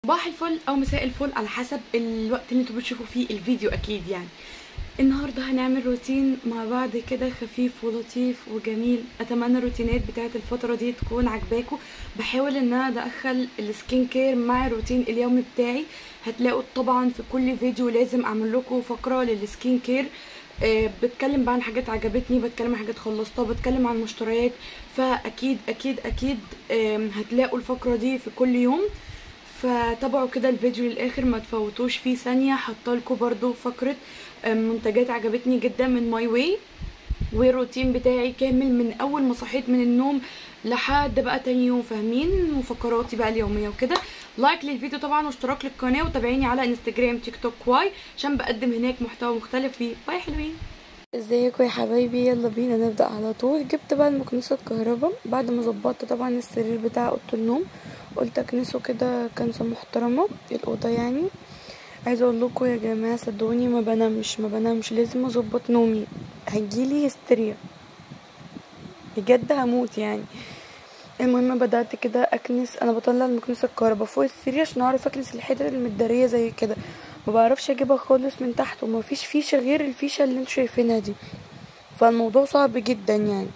صباح الفل او مساء الفل على حسب الوقت اللي انتوا بتشوفوا فيه الفيديو اكيد يعني النهارده هنعمل روتين مع بعض كده خفيف ولطيف وجميل اتمنى الروتينات بتاعت الفتره دي تكون عجباكم بحاول ان انا ادخل السكين كير مع الروتين اليومي بتاعي هتلاقوا طبعا في كل فيديو لازم اعمل لكم فقره للسكين كير آه، بتكلم بقى عن حاجات عجبتني بتكلم عن حاجات خلصتها بتكلم عن مشتريات فاكيد اكيد اكيد آم، هتلاقوا الفقره دي في كل يوم فتابعوا كده الفيديو للاخر ما تفوتوش فيه ثانيه حاطه برضو فقره آم، منتجات عجبتني جدا من ماي واي والروتين بتاعي كامل من اول ما صحيت من النوم لحد بقى تاني يوم فاهمين وفقراتي بقى اليوميه وكده لايك للفيديو طبعا واشتراك للقناه وتابعيني على انستجرام تيك توك واي عشان بقدم هناك محتوى مختلف فيه باي حلوين ازيكم يا حبايبي يلا بينا نبدا على طول جبت بقى المكنسه الكهرباء بعد ما ظبطت طبعا السرير بتاع اوضه النوم قلت اكنسه كده كنسه محترمه الاوضه يعني عايزه اقول لكم يا جماعه صدقوني ما بنامش ما بنامش لازم اظبط نومي هيجيلي هستيريا بجد هموت يعني المهم بدات كده اكنس انا بطلع المكنسه الكهرباء فوق السرير عشان اعرف اكنس الحتت المداريه زي كده ما بعرفش اجيبها خالص من تحت وما فيش فيشه غير الفيشه اللي انتوا شايفينها دي فالموضوع صعب جدا يعني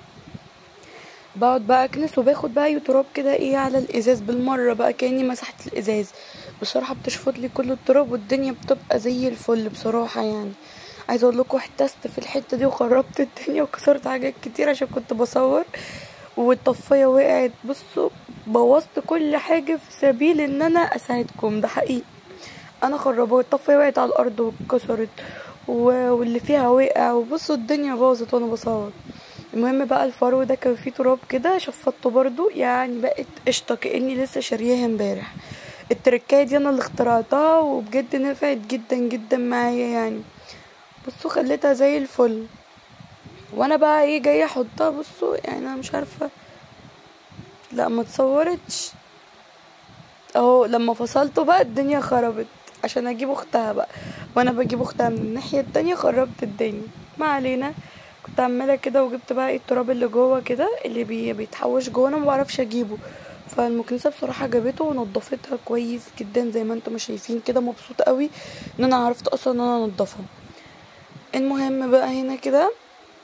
بقعد بقى اكنس وباخد بقى تراب كده ايه على الازاز بالمره بقى كاني مسحت الازاز بصراحه بتشفط لي كل التراب والدنيا بتبقى زي الفل بصراحه يعني عايزه اقول لكم احتست في الحته دي وخربت الدنيا وكسرت حاجات كتير عشان كنت بصور والطفايه وقعت بصوا بوظت كل حاجه في سبيل ان انا اساعدكم ده حقيقي انا خربوها الطفايه وقعت على الارض واتكسرت و- واللي فيها وقع وبصوا الدنيا باظت وانا بصور المهم بقى الفرو ده كان فيه تراب كده شفطته برضو يعني بقت قشطه كاني لسه شارياها امبارح التركايه دي انا اللي اخترعتها وبجد نفعت جدا جدا معايا يعني بصوا خليتها زي الفل وانا بقى ايه جايه احطها بصوا يعني انا مش عارفه لا ما اتصورتش اهو لما فصلته بقى الدنيا خربت عشان اجيب اختها بقى وانا بجيب اختها من الناحيه التانية خربت الدنيا ما علينا كنت عماله كده وجبت بقى ايه التراب اللي جوه كده اللي بي بيتحوش جوه انا ما بعرفش اجيبه فالمكنسه بصراحه جابته ونضفتها كويس جدا زي ما انتم شايفين كده مبسوطه قوي ان انا عرفت اصلا ان انا انضفها المهم بقى هنا كده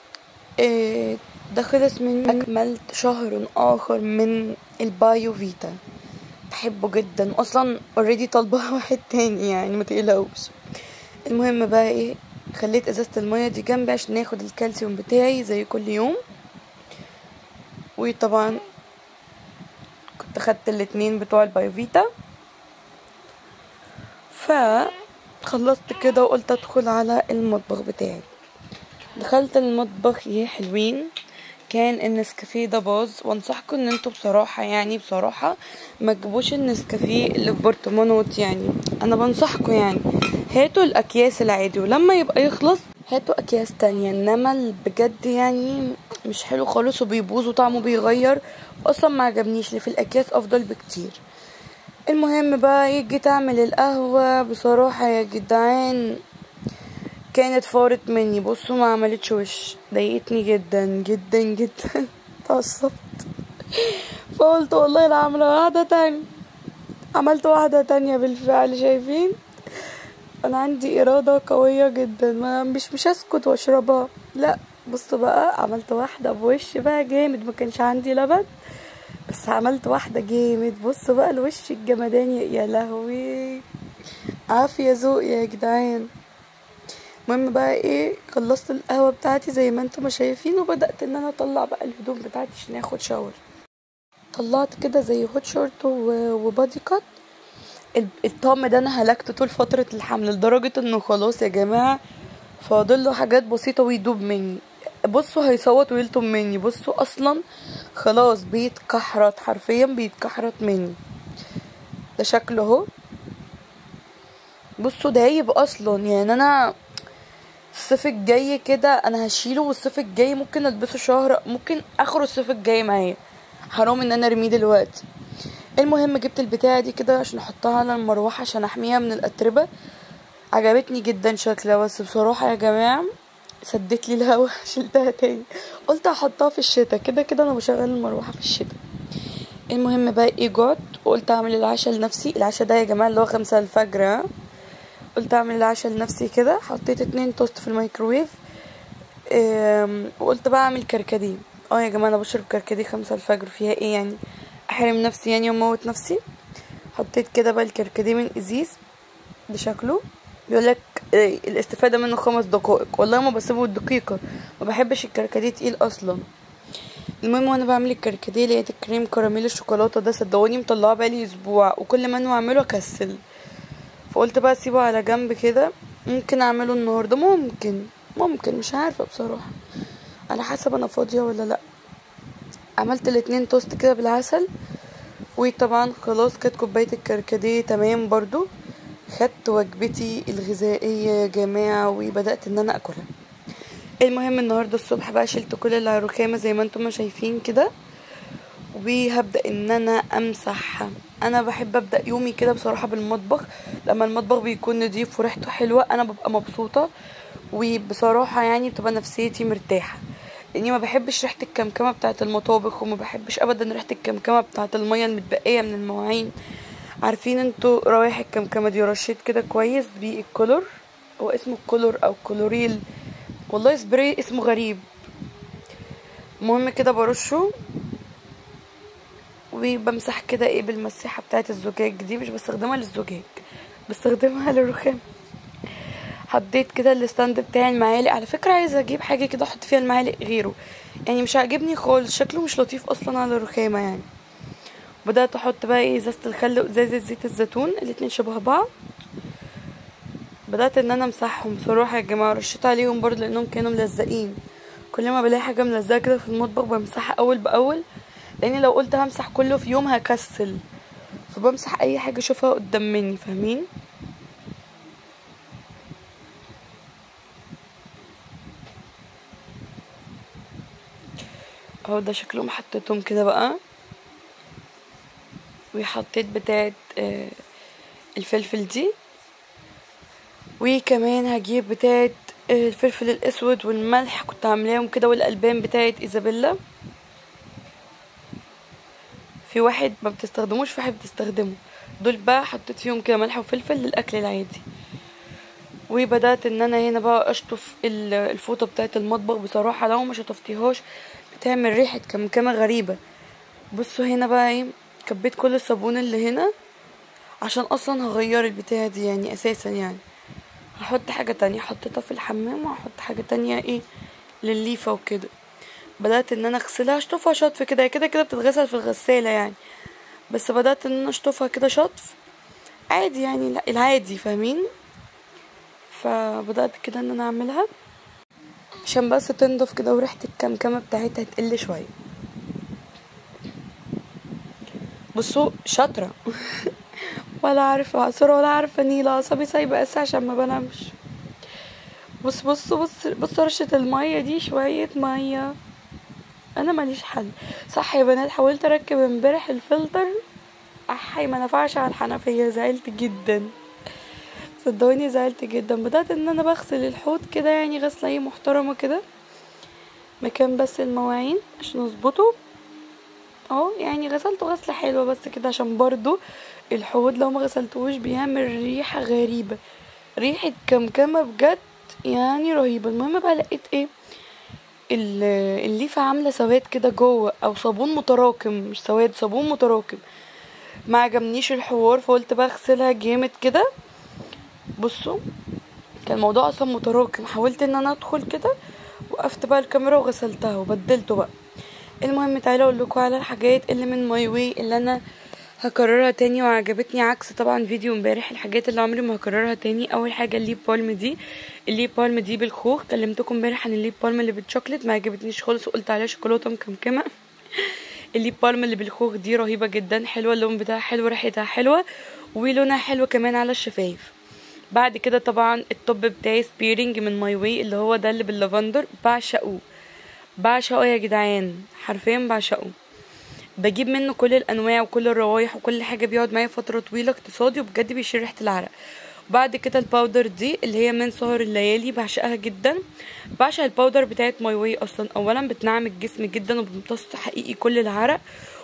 إيه ده خلص مني اكملت شهر اخر من البايو فيتا بحبه جدا اصلا اوريدي طالبه واحد تاني يعني ما تقلقوش المهم بقى ايه خليت ازازه الميه دي جنبي عشان ناخد الكالسيوم بتاعي زي كل يوم وطبعا كنت خدت الاتنين بتوع البايوفيتا فخلصت كده وقلت ادخل على المطبخ بتاعي دخلت المطبخ يا حلوين كان النسكافيه ده باظ وانصحكم ان انتوا بصراحة يعني بصراحة ما تجيبوش النسكافيه اللي في برطمانات يعني انا بنصحكم يعني هاتوا الاكياس العادي ولما يبقى يخلص هاتوا اكياس تانية انما ال- بجد يعني مش حلو خالص وبيبوظ وطعمه بيغير اصلا ما عجبنيش اللي في الاكياس افضل بكتير المهم بقى ايه جيت اعمل القهوة بصراحة يا جدعان كانت فارت مني بصوا ما عملتش وش ضايقتني جدا جدا جدا اتعصبت فقلت والله لا اعمل واحدة تانية عملت واحدة تانية بالفعل شايفين انا عندي ارادة قوية جدا ما مش مش هسكت واشربها لا بصوا بقى عملت واحدة بوش بقى جامد ما كانش عندي لبن بس عملت واحدة جامد بصوا بقى الوش الجمداني يا لهوي عافية ذوق يا جدعان المهم بقى ايه خلصت القهوة بتاعتي زي ما انتم شايفين وبدأت ان انا اطلع بقى الهدوم بتاعتي عشان اخد شاور طلعت كده زي هوت شورت و- وبادي كات ال- الطقم ده انا هلكته طول فترة الحمل لدرجة انه خلاص يا جماعة فاضل له حاجات بسيطة ويدوب مني بصوا هيصوت ويلطم مني بصوا اصلا خلاص بيتكحرت حرفيا بيتكحرت مني ده شكله اهو بصوا دايب اصلا يعني انا الصيف الجاي كده انا هشيله والصيف الجاي ممكن البسه شهر ممكن اخره الصيف الجاي معايا حرام ان انا ارميه دلوقتي المهم جبت البتاعه دي كده عشان احطها على المروحه عشان احميها من الاتربه عجبتني جدا شكلها بس بصراحه يا جماعه سدت لي الهوا شلتها تاني قلت هحطها في الشتاء كده كده انا بشغل المروحه في الشتاء المهم بقى ايه جوت وقلت اعمل العشاء لنفسي العشاء ده يا جماعه اللي هو خمسة الفجر ها؟ قلت اعمل العشاء لنفسي كده حطيت اتنين توست في الميكروويف أم، وقلت بقى اعمل كركديه اه يا جماعه انا بشرب كركديه خمسة الفجر فيها ايه يعني احرم نفسي يعني واموت نفسي حطيت كده بقى الكركديه من ازيز بشكله بيقولك إيه، الاستفادة منه خمس دقائق والله ما بسيبه الدقيقة ما بحبش الكركديه تقيل اصلا المهم وانا بعمل الكركديه لقيت الكريم كراميل الشوكولاته ده صدقوني مطلعاه بقالي اسبوع وكل ما انه اعمله اكسل فقلت بقى اسيبه على جنب كده ممكن اعمله النهارده ممكن ممكن مش عارفه بصراحه على حسب انا فاضيه ولا لا عملت الاتنين توست كده بالعسل وطبعا خلاص كانت كوبايه الكركديه تمام برضو خدت وجبتي الغذائيه يا جماعه وبدات ان انا اكلها المهم النهارده الصبح بقى شلت كل اللي على الرخامه زي ما انتم ما شايفين كده وهبدا ان انا امسح انا بحب ابدا يومي كده بصراحه بالمطبخ لما المطبخ بيكون نضيف وريحته حلوه انا ببقى مبسوطه وبصراحه يعني بتبقى نفسيتي مرتاحه لاني ما بحبش ريحه الكمكمه بتاعه المطابخ وما بحبش ابدا ريحه الكمكمه بتاعه الميه المتبقيه من المواعين عارفين انتوا روايح الكمكمه دي رشيت كده كويس بالكولور هو اسمه كولور او كلوريل والله سبراي اسمه غريب المهم كده برشه وبمسح كده ايه بالمساحة بتاعة الزجاج دي مش بستخدمها للزجاج بستخدمها للرخام حطيت كده الستاند بتاعي المعالق على فكرة عايزة اجيب حاجة كده احط فيها المعالق غيره يعني مش عاجبني خالص شكله مش لطيف اصلا على الرخامة يعني بدأت احط بقى ايه ازازة الخل وازازة زيت الزيتون الاتنين شبه بعض بدأت ان انا امسحهم بصراحة يا جماعة رشيت عليهم برضه لانهم كانوا ملزقين كل ما بلاقي حاجة ملزقة كده في المطبخ بمسحها اول باول لاني لو قلت همسح كله في يوم هكسل فبمسح اي حاجة اشوفها قدام مني فاهمين اهو ده شكلهم حطيتهم كده بقى وحطيت بتاعت آه، الفلفل دي وكمان هجيب بتاعت آه، الفلفل الاسود والملح كنت عاملاهم كده والالبان بتاعت ايزابيلا في واحد ما بتستخدموش في واحد بتستخدمه دول بقى حطيت فيهم كده ملح وفلفل للاكل العادي وبدات ان انا هنا بقى اشطف ال- الفوطه بتاعه المطبخ بصراحه لو ما شطفتيهاش بتعمل ريحه كمكمه غريبه بصوا هنا بقى ايه كبيت كل الصابون اللي هنا عشان اصلا هغير البتاعه دي يعني اساسا يعني هحط حاجه تانية حطيتها في الحمام وهحط حاجه تانية ايه للليفه وكده بدات ان انا اغسلها اشطفها شطف كده هي كده كده بتتغسل في الغساله يعني بس بدات ان انا اشطفها كده شطف عادي يعني لا العادي فاهمين فبدات كده ان انا اعملها عشان بس تنضف كده وريحه الكمكمه بتاعتها تقل شويه بصوا شاطره ولا عارفه اعصر ولا عارفه نيله اعصابي سايبه اسا عشان ما بنامش بص بص بص بص رشه الميه دي شويه ميه انا ماليش حل صح يا بنات حاولت اركب امبارح الفلتر احي ما نفعش على الحنفيه زعلت جدا صدقوني زعلت جدا بدات ان انا بغسل الحوض كده يعني غسله ايه محترمه كده مكان بس المواعين عشان اظبطه اه يعني غسلته غسله حلوه بس كده عشان برضو الحوض لو ما غسلتوش بيعمل ريحه غريبه ريحه كمكمه بجد يعني رهيبه المهم بقى لقيت ايه ال- الليفه عامله سواد كده جوه او صابون متراكم مش سواد صابون متراكم ما عجبنيش الحوار فقلت بقى اغسلها جامد كده بصوا كان الموضوع اصلا متراكم حاولت ان انا ادخل كده وقفت بقى الكاميرا وغسلتها وبدلته بقى المهم تعالوا اقول لكم على الحاجات اللي من ماي واي اللي انا هكررها تاني وعجبتني عكس طبعا فيديو امبارح الحاجات اللي عمري ما هكررها تاني اول حاجه الليب بالم دي الليب بالم دي بالخوخ كلمتكم امبارح عن الليب بالم اللي بالشوكليت ما عجبتنيش خالص وقلت عليها شوكولاته مكمكمه الليب بالم اللي بالخوخ دي رهيبه جدا حلوه اللون بتاعها حلو ريحتها حلوه ولونها حلو كمان على الشفايف بعد كده طبعا التوب بتاعي سبيرنج من ماي واي اللي هو ده اللي باللافندر بعشقه بعشقه يا جدعان حرفيا بعشقه بجيب منه كل الانواع وكل الروايح وكل حاجه بيقعد معايا فتره طويله اقتصادي وبجد بيشيل ريحه العرق بعد كده الباودر دي اللي هي من سهر الليالي بعشقها جدا بعشق الباودر بتاعت ماي واي اصلا اولا بتنعم الجسم جدا وبتمتص حقيقي كل العرق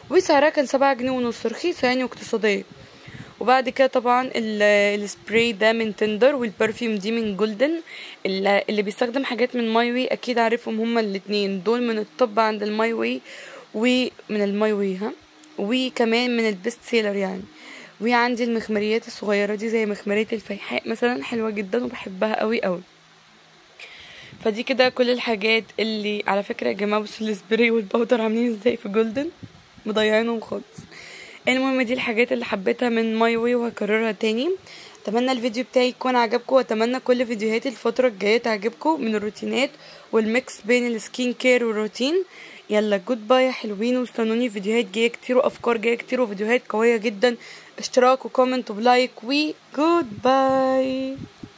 وسعرها كان سبعة جنيه ونص رخيصة يعني واقتصادية وبعد كده طبعا ال- السبراي ده من تندر والبرفيوم دي من جولدن اللي اللي بيستخدم حاجات من ماي واي اكيد عارفهم هما الاتنين دول من الطب عند الماي واي ومن الماي واي ها وكمان من البيست سيلر يعني وعندي المخمريات الصغيرة دي زي مخمرية الفيحاء مثلا حلوة جدا وبحبها قوي قوي فدي كده كل الحاجات اللي على فكرة يا جماعة بصوا السبراي والباودر عاملين ازاي في جولدن مضيعينهم خالص المهم دي الحاجات اللي حبيتها من ماي واي وهكررها تاني اتمنى الفيديو بتاعي يكون عجبكم واتمنى كل فيديوهاتي الفترة الجاية تعجبكم من الروتينات والميكس بين السكين كير والروتين يلا جود باي يا حلوين واستنوني فيديوهات جايه كتير وافكار جايه كتير وفيديوهات قويه جدا اشتراك وكومنت ولايك وجود باي